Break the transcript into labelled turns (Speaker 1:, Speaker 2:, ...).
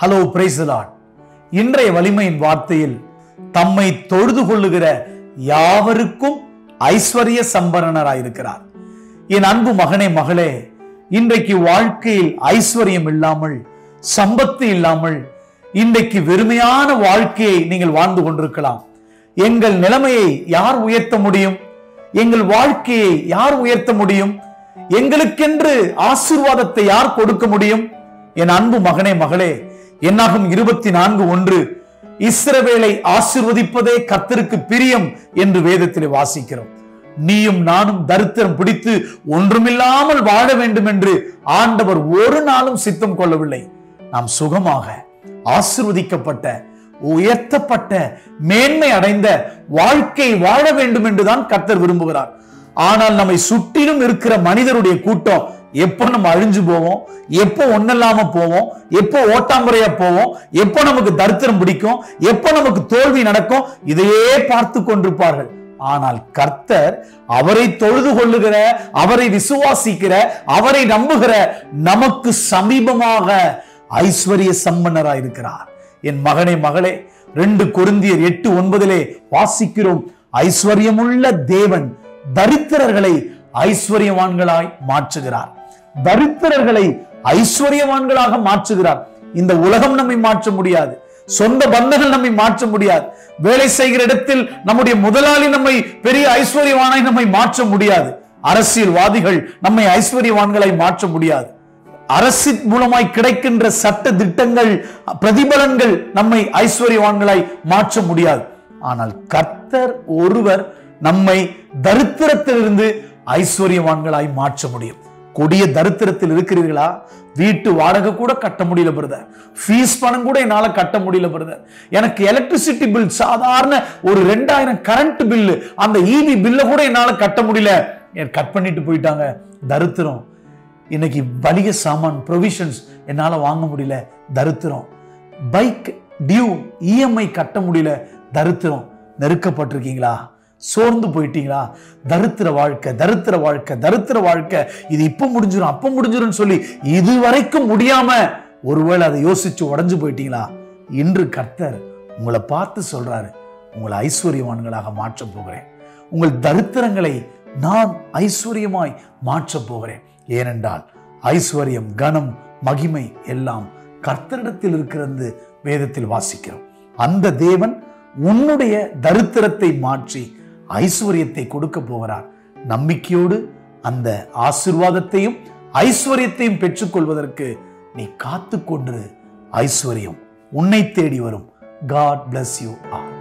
Speaker 1: hello பிரைசலாட் இன்றைய வலிமையின் வார்த்தையில் தம்மை தொழுது கொள்ளுகிற யாவருக்கும் ஐஸ்வர்ய சம்பரணராயிருக்கிறார் என் அன்பு மகனே மகளே இன்றைக்கு வாழ்க்கையில் ஐஸ்வர்யம் இல்லாமல் சம்பத்து இல்லாமல் இன்றைக்கு வெறுமையான வாழ்க்கையை நீங்கள் வாழ்ந்து கொண்டிருக்கலாம் எங்கள் நிலைமையை யார் உயர்த்த முடியும் எங்கள் வாழ்க்கையை யார் உயர்த்த முடியும் எங்களுக்கென்று ஆசீர்வாதத்தை யார் கொடுக்க முடியும் என் அன்பு மகனே மகளே என்னாகும் இருபத்தி நான்கு ஒன்று இஸ்ரவேலை ஆசிர்வதிப்பதே கர்த்தருக்கு பிரியம் என்று வேதத்திலே வாசிக்கிறோம் நீயும் நானும் தரித்திரம் பிடித்து ஒன்றுமில்லாமல் வாழ வேண்டும் என்று ஆண்டவர் ஒரு நாளும் சித்தம் கொள்ளவில்லை நாம் சுகமாக ஆசிர்வதிக்கப்பட்ட உயர்த்தப்பட்ட மேன்மை அடைந்த வாழ்க்கை வாழ வேண்டும் என்றுதான் கர்த்தர் விரும்புகிறார் ஆனால் நம்மை சுற்றிலும் இருக்கிற மனிதருடைய கூட்டம் எப்போ நம்ம அழிஞ்சு போவோம் எப்போ ஒன்னில்லாம போவோம் எப்போ ஓட்டாம்பரையா போவோம் எப்போ நமக்கு தரித்திரம் பிடிக்கும் எப்போ நமக்கு தோல்வி நடக்கும் இதையே பார்த்து கொண்டிருப்பார்கள் ஆனால் கர்த்தர் அவரை தொழுது கொள்ளுகிற அவரை விசுவாசிக்கிற அவரை நம்புகிற நமக்கு சமீபமாக ஐஸ்வர்ய சம்பன்னராய் இருக்கிறார் என் மகனே மகளே ரெண்டு கொருந்தியர் எட்டு ஒன்பதிலே வாசிக்கிறோம் ஐஸ்வர்யமுள்ள தேவன் தரித்திரர்களை ஐஸ்வர்யவான்களாய் மாற்றுகிறார் தரித்திரர்களை ஐஸ்வர்யவான்களாக மாற்றுகிறார் இந்த உலகம் நம்மை மாற்ற முடியாது சொந்த பந்தங்கள் நம்மை மாற்ற முடியாது வேலை செய்கிற இடத்தில் நம்முடைய முதலாளி நம்மை பெரிய ஐஸ்வர்யவானாய் நம்மை மாற்ற முடியாது அரசியல்வாதிகள் நம்மை ஐஸ்வர்யவான்களாய் மாற்ற முடியாது அரசு மூலமாய் கிடைக்கின்ற சட்ட திட்டங்கள் பிரதிபலன்கள் நம்மை ஐஸ்வர்யவான்களாய் மாற்ற முடியாது ஆனால் கர்த்தர் ஒருவர் நம்மை தரித்திரத்திலிருந்து ஐஸ்வர்யவான்களாய் மாற்ற முடியும் கொடிய தரித்திரத்தில் இருக்கிறீர்களா வீட்டு வாடகை கூட கட்ட முடியல பிரதர் ஃபீஸ் பணம் கூட என்னால கட்ட முடியல பிரதர் எனக்கு எலக்ட்ரிசிட்டி பில் சாதாரண ஒரு ரெண்டாயிரம் கரண்ட் பில்லு அந்த இபி பில்ல கூட என்னால கட்ட முடியல கட் பண்ணிட்டு போயிட்டாங்க தரித்திரம் இன்னைக்கு வலிக சாமான் ப்ரொவிஷன்ஸ் என்னால வாங்க முடியல தரித்திரம் பைக் டியூ இஎம்ஐ கட்ட முடியல தரித்திரம் நெருக்கப்பட்டிருக்கீங்களா சோர்ந்து போயிட்டீங்களா தரித்திர வாழ்க்கை தரித்திர வாழ்க்கை தரித்திர வாழ்க்கை இது இப்ப முடிஞ்சிடும் அப்ப முடிஞ்சிடும் சொல்லி இது வரைக்கும் முடியாம ஒருவேளை அதை யோசிச்சு உடஞ்சு போயிட்டீங்களா இன்று கர்த்தர் உங்களை பார்த்து சொல்றாரு உங்களை ஐஸ்வர்யவான்களாக மாற்றப் போகிறேன் உங்கள் தரித்திரங்களை நான் ஐஸ்வர்யமாய் மாற்றப் போகிறேன் ஏனென்றால் ஐஸ்வர்யம் கனம் மகிமை எல்லாம் கர்த்தரிடத்தில் இருக்கிறது வேதத்தில் வாசிக்கிறோம் அந்த தேவன் உன்னுடைய தரித்திரத்தை மாற்றி ஐஸ்வர்யத்தை கொடுக்க போகிறார் நம்பிக்கையோடு அந்த ஆசிர்வாதத்தையும் ஐஸ்வர்யத்தையும் பெற்றுக்கொள்வதற்கு நீ காத்து கொண்டு ஐஸ்வர்யம் உன்னை தேடி வரும் காட் bless யூ ஆல்